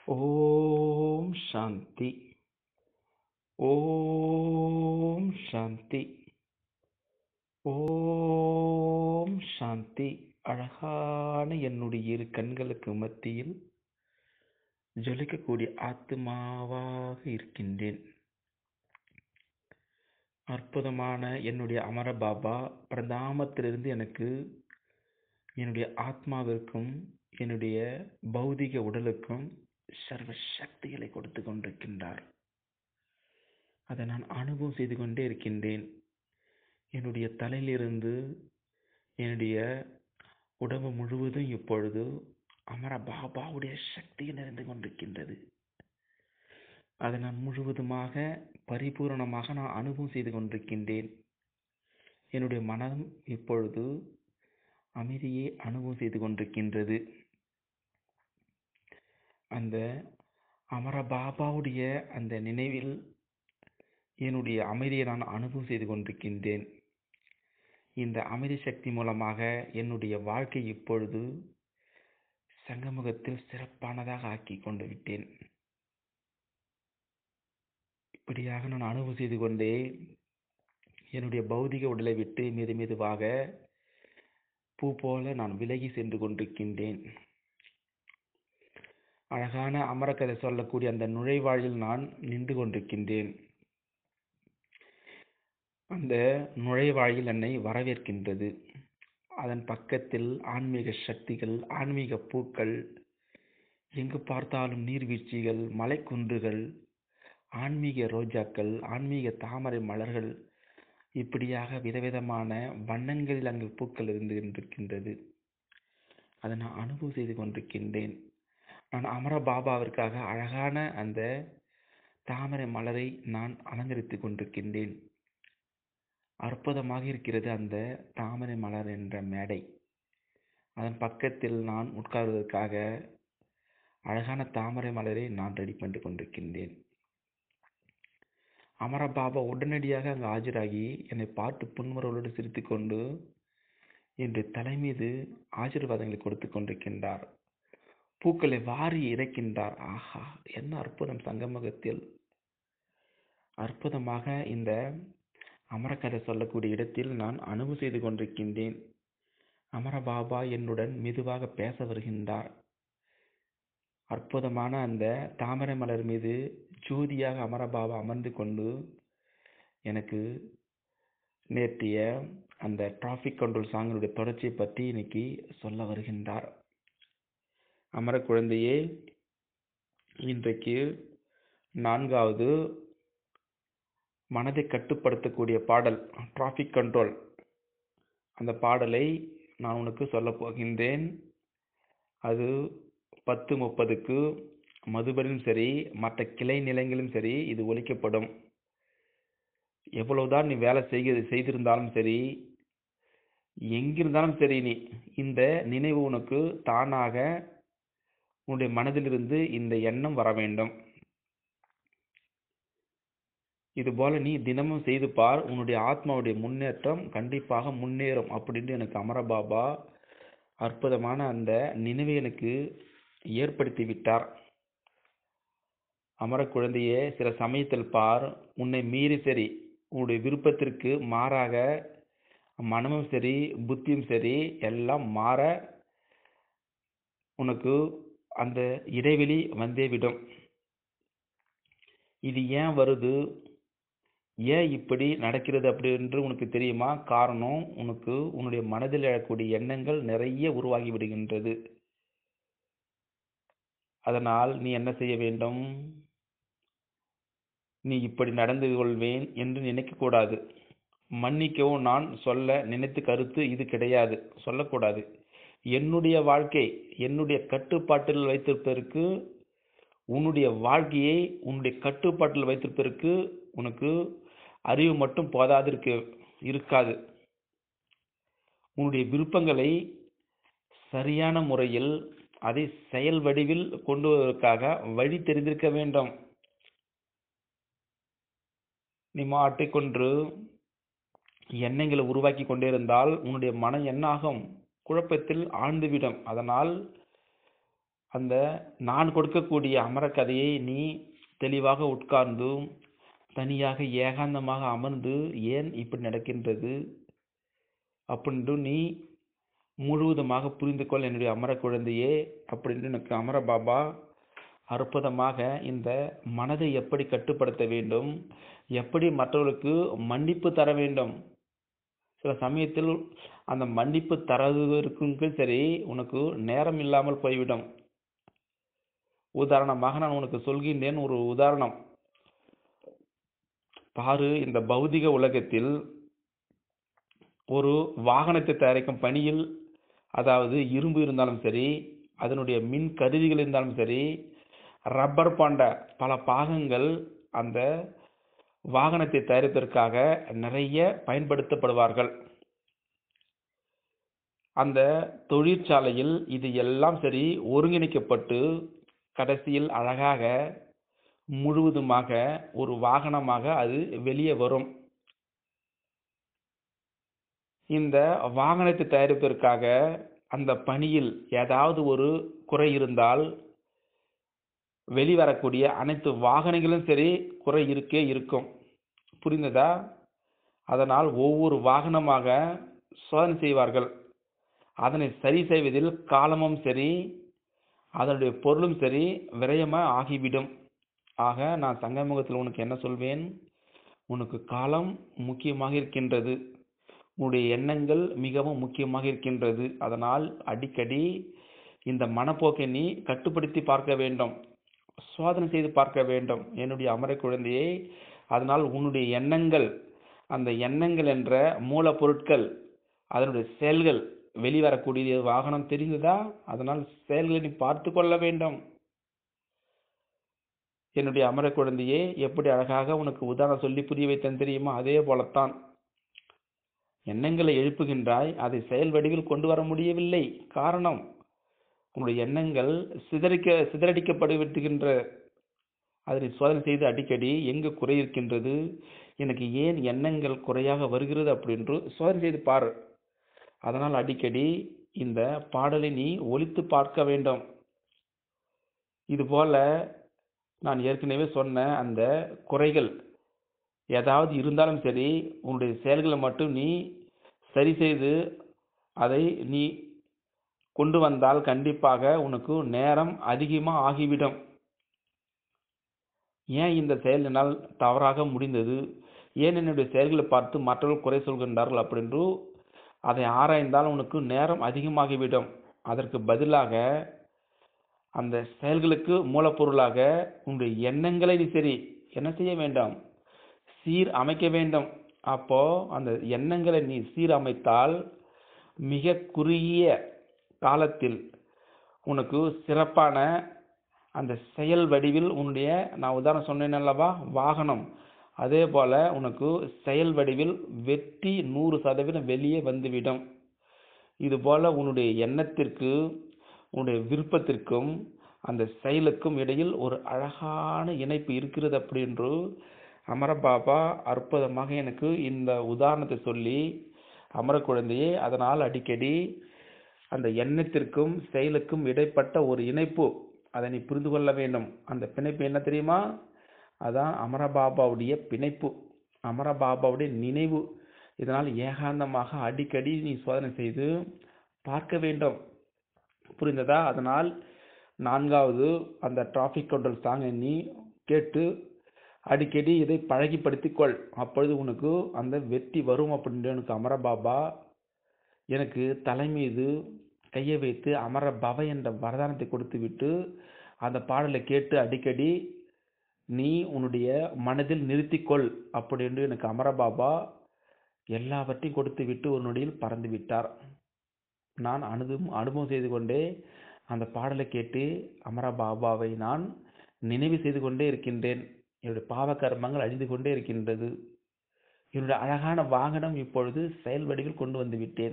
ஓம் சாந்தி ஓம் சாந்தி ஓம் சாந்தி அழகான என்னுடைய இரு கண்களுக்கு மத்தியில் ஜொலிக்கக்கூடிய ஆத்மாவாக இருக்கின்றேன் அற்புதமான என்னுடைய அமர பாபா பிரதாமத்திலிருந்து எனக்கு என்னுடைய ஆத்மாவிற்கும் என்னுடைய பௌதிக உடலுக்கும் சர்வ சக்திகளை கொடுத்து கொண்டிருக்கின்றார் அதை நான் அனுபவம் செய்து கொண்டே இருக்கின்றேன் என்னுடைய தலையிலிருந்து என்னுடைய உடம்பு முழுவதும் இப்பொழுது அமர பாபாவுடைய சக்தி நிறைந்து கொண்டிருக்கின்றது அதை நான் முழுவதுமாக பரிபூரணமாக நான் அனுபவம் செய்து கொண்டிருக்கின்றேன் என்னுடைய மனம் இப்பொழுது அமைதியை அனுபவம் செய்து கொண்டிருக்கின்றது அந்த அமர பாபாவுடைய அந்த நினைவில் என்னுடைய அமைதியை நான் அனுபவம் செய்து கொண்டிருக்கின்றேன் இந்த அமைதி சக்தி மூலமாக என்னுடைய வாழ்க்கை இப்பொழுது சங்கமுகத்தில் சிறப்பானதாக ஆக்கி கொண்டு விட்டேன் இப்படியாக நான் அனுபவம் செய்து கொண்டே என்னுடைய பௌதிக உடலை விட்டு மெது மெதுவாக பூ போல நான் விலகி சென்று கொண்டிருக்கின்றேன் அழகான அமரக்கதை சொல்லக்கூடிய அந்த நுழைவாழில் நான் நின்று கொண்டிருக்கின்றேன் அந்த நுழைவாயில் என்னை வரவேற்கின்றது அதன் பக்கத்தில் ஆன்மீக சக்திகள் ஆன்மீக பூக்கள் எங்கு பார்த்தாலும் நீர்வீழ்ச்சிகள் மலைக்குன்றுகள் ஆன்மீக ரோஜாக்கள் ஆன்மீக தாமரை மலர்கள் இப்படியாக விதவிதமான வண்ணங்களில் அங்கு பூக்கள் இருந்து கொண்டிருக்கின்றது அதை நான் அனுபவம் செய்து கொண்டிருக்கின்றேன் நான் அமர பாபாவிற்காக அழகான அந்த தாமரை மலரை நான் அலங்கரித்துக் கொண்டிருக்கின்றேன் அற்புதமாக இருக்கிறது அந்த தாமரை மலர் என்ற மேடை அதன் பக்கத்தில் நான் உட்கார்வதற்காக அழகான தாமரை மலரை நான் ரெடி பண்ணி கொண்டிருக்கின்றேன் அமர பாபா உடனடியாக அங்கு ஆஜராகி என்னை பார்த்து புன்முறவளோடு சிரித்து கொண்டு என்று தலை மீது ஆசீர்வாதங்களை கொடுத்து கொண்டிருக்கின்றார் பூக்களை வாரி இறைக்கின்றார் ஆஹா என்ன அற்புதம் சங்கமுகத்தில் அற்புதமாக இந்த அமரக்கதை சொல்லக்கூடிய இடத்தில் நான் அனுபவம் செய்து கொண்டிருக்கின்றேன் அமர பாபா என்னுடன் மெதுவாக பேச வருகின்றார் அற்புதமான அந்த தாமரை மலர் மீது ஜோதியாக அமர பாபா அமர்ந்து கொண்டு எனக்கு நேற்றைய அந்த டிராஃபிக் கண்ட்ரோல் சாங்கினுடைய தொடர்ச்சியை பற்றி இன்னைக்கு சொல்ல வருகின்றார் அமர குழந்தையே இன்றைக்கு நான்காவது மனதை கட்டுப்படுத்தக்கூடிய பாடல் டிராஃபிக் கண்ட்ரோல் அந்த பாடலை நான் உனக்கு சொல்ல போகின்றேன் அது பத்து முப்பதுக்கு மதுபனிலும் சரி மற்ற கிளை நிலையங்களும் சரி இது ஒழிக்கப்படும் எவ்வளவுதான் நீ வேலை செய்ய செய்திருந்தாலும் சரி எங்கிருந்தாலும் சரி நீ இந்த நினைவு உனக்கு தானாக உன்னுடைய மனதிலிருந்து இந்த எண்ணம் வர வேண்டும் இது போல நீ தினமும் செய்து பார் உன்னுடைய ஆத்மாவுடைய முன்னேற்றம் கண்டிப்பாக முன்னேறும் அப்படின்னு எனக்கு அமரபாபா அற்புதமான அந்த நினைவை எனக்கு ஏற்படுத்தி விட்டார் அமர குழந்தையே சில சமயத்தில் பார் உன்னை மீறி சரி உன்னுடைய விருப்பத்திற்கு மாறாக மனமும் சரி புத்தியும் சரி எல்லாம் மாற உனக்கு அந்த இடைவெளி வந்தே விடும் இது ஏன் வருது ஏன் இப்படி நடக்கிறது அப்படி என்று உனக்கு தெரியுமா காரணம் உனக்கு உன்னுடைய மனதில் எழக்கூடிய எண்ணங்கள் நிறைய உருவாகி விடுகின்றது அதனால் நீ என்ன செய்ய வேண்டும் நீ இப்படி நடந்து கொள்வேன் என்று நினைக்கக்கூடாது மன்னிக்கவும் நான் சொல்ல நினைத்து கருத்து இது கிடையாது சொல்லக்கூடாது என்னுடைய வாழ்க்கை என்னுடைய கட்டுப்பாட்டில் வைத்திருப்பதற்கு உன்னுடைய வாழ்க்கையை உன்னுடைய கட்டுப்பாட்டில் வைத்திருப்பதற்கு உனக்கு அறிவு மட்டும் போதாது இருக்க இருக்காது உன்னுடைய விருப்பங்களை சரியான முறையில் அதை செயல் வடிவில் கொண்டு வருவதற்காக வழி தெரிந்திருக்க வேண்டும் நீ மாட்டிக்கொன்று எண்ணங்களை உருவாக்கி கொண்டே இருந்தால் உன்னுடைய மனம் என்ன ஆகும் குழப்பத்தில் ஆழ்ந்துவிடும் அதனால் அந்த நான் கொடுக்கக்கூடிய அமரக்கதையை நீ தெளிவாக உட்கார்ந்து தனியாக ஏகாந்தமாக அமர்ந்து ஏன் இப்படி நடக்கின்றது அப்படின்ட்டு நீ முழுவதுமாக புரிந்து கொள் என்னுடைய அமர குழந்தையே அப்படின்ட்டு எனக்கு அமர பாபா அற்புதமாக இந்த மனதை எப்படி கட்டுப்படுத்த வேண்டும் எப்படி மற்றவர்களுக்கு மன்னிப்பு தர வேண்டும் சில சமயத்தில் அந்த மன்னிப்பு தரதுக்கும் சரி உனக்கு நேரம் இல்லாமல் போய்விடும் உதாரணமாக நான் உனக்கு சொல்கின்றேன் ஒரு உதாரணம் பாரு இந்த பௌதிக உலகத்தில் ஒரு வாகனத்தை தயாரிக்கும் பணியில் அதாவது இரும்பு இருந்தாலும் சரி அதனுடைய மின் கருவிகள் இருந்தாலும் சரி ரப்பர் போன்ற பல பாகங்கள் அந்த வாகனத்தை தயாரிப்பதற்காக நிறைய பயன்படுத்தப்படுவார்கள் அந்த தொழிற்சாலையில் இது எல்லாம் சரி ஒருங்கிணைக்கப்பட்டு கடைசியில் அழகாக முழுவதுமாக ஒரு வாகனமாக அது வெளியே வரும் இந்த வாகனத்தை தயாரிப்பதற்காக அந்த பணியில் ஏதாவது ஒரு குறை இருந்தால் வெளிவரக்கூடிய அனைத்து வாகனங்களும் சரி குறை இருக்கே இருக்கும் புரிந்ததா அதனால் ஒவ்வொரு வாகனமாக சோதனை செய்வார்கள் அதனை சரி செய்வதில் காலமும் சரி அதனுடைய பொருளும் சரி விரயமாக ஆகிவிடும் ஆக நான் சங்கமுகத்தில் உனக்கு என்ன சொல்வேன் உனக்கு காலம் முக்கியமாக இருக்கின்றது உன்னுடைய எண்ணங்கள் மிகவும் முக்கியமாக இருக்கின்றது அதனால் அடிக்கடி இந்த மனப்போக்கை நீ கட்டுப்படுத்தி பார்க்க வேண்டும் சோதனை செய்து பார்க்க வேண்டும் என்னுடைய அமர குழந்தையை அதனால் உன்னுடைய எண்ணங்கள் அந்த எண்ணங்கள் என்ற மூலப்பொருட்கள் அதனுடைய செயல்கள் வெளிவரக்கூடிய வாகனம் தெரிந்ததா அதனால் செயல்களை நீ பார்த்து கொள்ள வேண்டும் என்னுடைய அமர குழந்தையே எப்படி அழகாக உனக்கு உதாரணம் சொல்லி புரிய வைத்தேன் தெரியுமா அதே போலத்தான் எண்ணங்களை எழுப்புகின்றாய் அதை செயல் வடிவில் கொண்டு வர முடியவில்லை காரணம் உன்னுடைய எண்ணங்கள் சிதறிக்க சிதறடிக்கப்படுகின்ற அதனை சோதனை செய்து அடிக்கடி எங்கு குறை இருக்கின்றது எனக்கு ஏன் எண்ணங்கள் குறையாக வருகிறது அப்படின்று சோதனை செய்து பார் அதனால் அடிக்கடி இந்த பாடலை நீ ஒலித்து பார்க்க வேண்டும் இதுபோல நான் ஏற்கனவே சொன்ன அந்த குறைகள் ஏதாவது இருந்தாலும் சரி உன்னுடைய செயல்களை மட்டும் நீ சரி செய்து அதை நீ கொண்டு வந்தால் கண்டிப்பாக உனக்கு நேரம் அதிகமாக ஆகிவிடும் ஏன் இந்த செயல் என்னால் தவறாக முடிந்தது ஏன் என்னுடைய செயல்களை பார்த்து மற்றவர்கள் குறை சொல்கின்றார்கள் அப்படின்று அதை ஆராய்ந்தால் உனக்கு நேரம் அதிகமாகிவிடும் அதற்கு பதிலாக அந்த செயல்களுக்கு மூலப்பொருளாக உன்னுடைய எண்ணங்களை நீ சரி என்ன செய்ய வேண்டாம் சீர் அமைக்க வேண்டும் அப்போ அந்த எண்ணங்களை நீ சீரமைத்தால் மிக குறுகிய காலத்தில் உனக்கு சிறப்பான அந்த செயல் வடிவில் உன்னுடைய நான் உதாரணம் சொன்னேன் அல்லவா வாகனம் அதே போல உனக்கு செயல் வடிவில் வெற்றி நூறு சதவீதம் வெளியே வந்துவிடும் இது போல உன்னுடைய எண்ணத்திற்கு உன்னுடைய விருப்பத்திற்கும் அந்த செயலுக்கும் இடையில் ஒரு அழகான இணைப்பு இருக்கிறது அப்படின்று அமர பாபா அற்புதமாக எனக்கு இந்த உதாரணத்தை சொல்லி அமர குழந்தையே அதனால் அடிக்கடி அந்த எண்ணத்திற்கும் செயலுக்கும் இடைப்பட்ட ஒரு இணைப்பு அதை நீ புரிந்து கொள்ள வேண்டும் அந்த பிணைப்பு என்ன தெரியுமா அதான் அமரபாபாவுடைய பிணைப்பு அமரபாபாவுடைய நினைவு இதனால் ஏகாந்தமாக அடிக்கடி நீ சோதனை செய்து பார்க்க வேண்டும் புரிந்ததா அதனால் நான்காவது அந்த டிராஃபிக் கண்ட்ரோல் சாங்கை நீ கேட்டு அடிக்கடி இதை பழகிப்படுத்திக்கொள் அப்பொழுது உனக்கு அந்த வெற்றி வரும் அப்படின்ட்டு எனக்கு அமரபாபா எனக்கு தலை மீது கையை வைத்து அமர பவ என்ற வரதானத்தை கொடுத்து விட்டு அந்த பாடலை கேட்டு அடிக்கடி நீ உன்னுடைய மனதில் நிறுத்திக்கொள் அப்படி என்று எனக்கு அமரபாபா எல்லாவற்றையும் கொடுத்து விட்டு ஒரு நொடியில் பறந்து விட்டார் நான் அனுபவம் அனுபவம் செய்து கொண்டே அந்த பாடலை கேட்டு அமரபாபாவை நான் நினைவு செய்து கொண்டே இருக்கின்றேன் என்னுடைய பாவ கர்மங்கள் அழிந்து கொண்டே இருக்கின்றது என்னுடைய அழகான வாகனம் இப்பொழுது செயல் வடிவில் கொண்டு வந்து விட்டேன்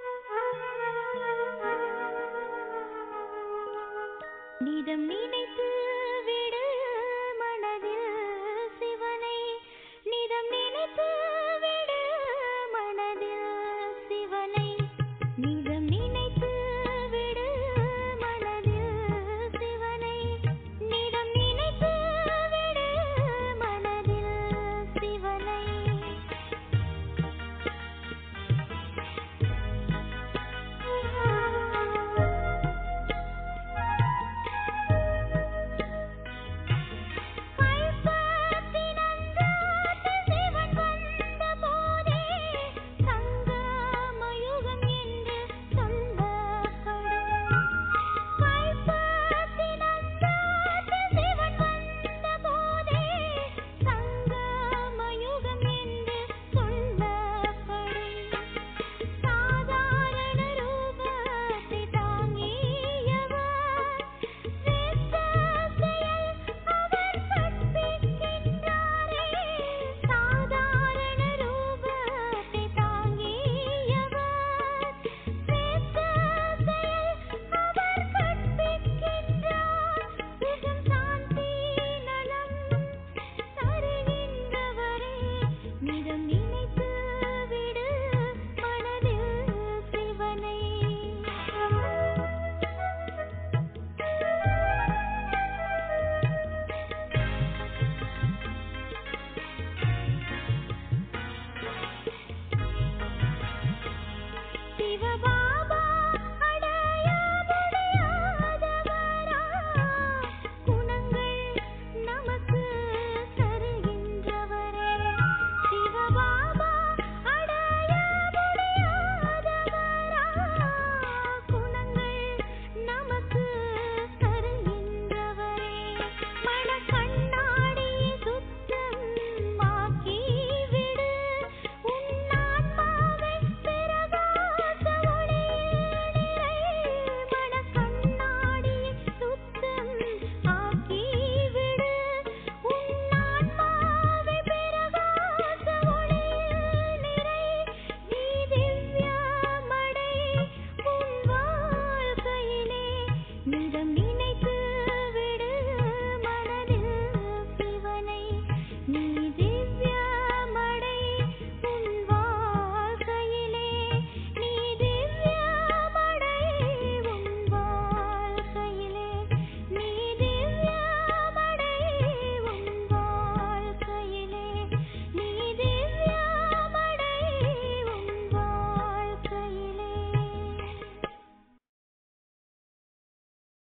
நிதம் நினைத்து